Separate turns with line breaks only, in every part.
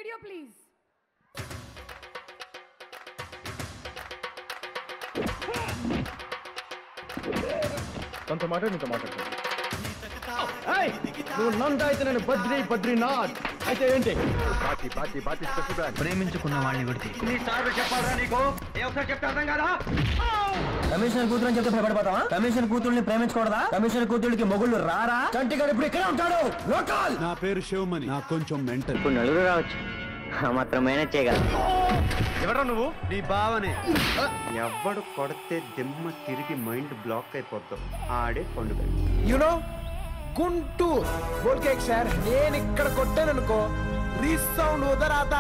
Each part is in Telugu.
Video, please.
తనతో మాట్లాడి నీతో మాట్లాడతాను నువ్వు నంద అయితే నేను బద్రి బద్రీనాథ్ అయితే ఏంటి పార్టీ పార్టీ పార్టీ స్పెషల్
ప్రేమించుకున్న వాళ్ళని విడితే
కమిషనర్ కూతురు అని చెప్తే భయపడిపోతావా కమిషనర్ కూతుర్ని ప్రేమించకూడదా కమిషనర్ కూతురికి మొగుళ్ళు రారా చంటిగాడు ఇప్పుడు ఇక్కడే ఉంటాడు లోకల్
నా పేరు శివమణి నాకు కొంచెం మెంటల్
ఇప్పుడు నలుగురు రావచ్చు ఆ మాత్రం మేనేజ్ చేయగలం
ఎవరా నువ్వు
నీ బావనే ఎవ్వడు కొడితే దిమ్మ తిరిగి మైండ్ బ్లాక్ అయిపోతాం ఆడే పండుగ
యునో గుంటూరు బోల్కేక్ సార్ నేను ఇక్కడ కొట్టాననుకో రీసౌండ్ ఉదరాత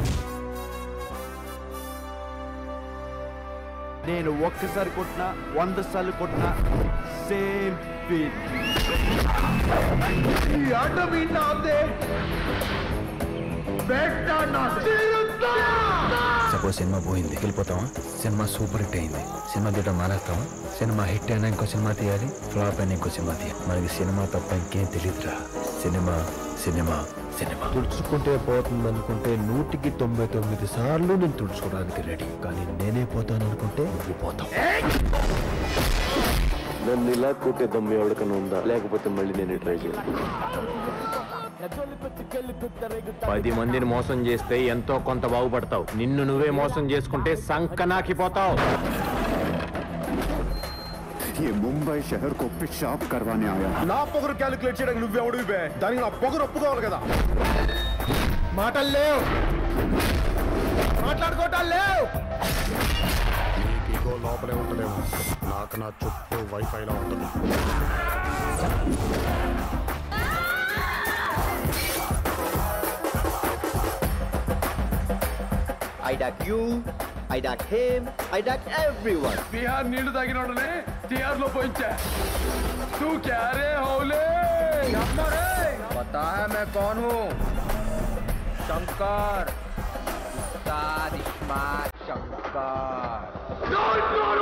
నేను ఒక్కసారి కొట్టినా వంద సార్లు కొట్టినా సేమ్ ఫీల్ ఈ ఆట మీ నాదే బెట్ట నాదే
సపోజ్ సినిమా పోయింది వెళ్ళిపోతావా సినిమా సూపర్ హిట్ అయింది సినిమా తీయడం మానేస్తావా సినిమా హిట్ అయినా ఇంకో సినిమా తీయాలి ఫ్లాప్ అయినా ఇంకో సినిమా తీయాలి మనకి సినిమా తప్ప ఇంకేం తెలియదురా సినిమా సినిమా సినిమా తుడుచుకుంటే పోతుంది అనుకుంటే నూటికి తొంభై తొమ్మిది సార్లు నేను తుడుచుకోవడానికి రెడీ కానీ నేనే పోతాను అనుకుంటే నువ్వు పోతావు నన్ను ఇలా కొట్టే దమ్ము ఎవరికైనా ఉందా లేకపోతే మళ్ళీ నేను ట్రై చేయాలి
పది మందిని మోసం చేస్తే ఎంతో కొంత బాగుపడతావు నిన్ను నువ్వే మోసం చేసుకుంటే సంకనాకిపోతావు
ये मुंबई शहर को पेशाब करवाने आया
నా పొగరు క్యాలిక్యులేట్ చేయడానికి నువ్వెవడు బే దానికి నా పొగరు ఒప్పుకోవాలి కదా మాటలు లేవు మాట్లాడుకోవటాలు లేవు
నీకు లోపలే ఉంటలేము నాకు నా చుట్టూ వైఫైలా ఉంటుంది
I duck you I duck him I duck everyone
Bihar నీళ్లు తాగినోడనే టీఆర్ లో పోయించా తూ క్యా రే హౌలే
पता है मैं कौन हूँ शंकर उस्ताद इस्मात शंकर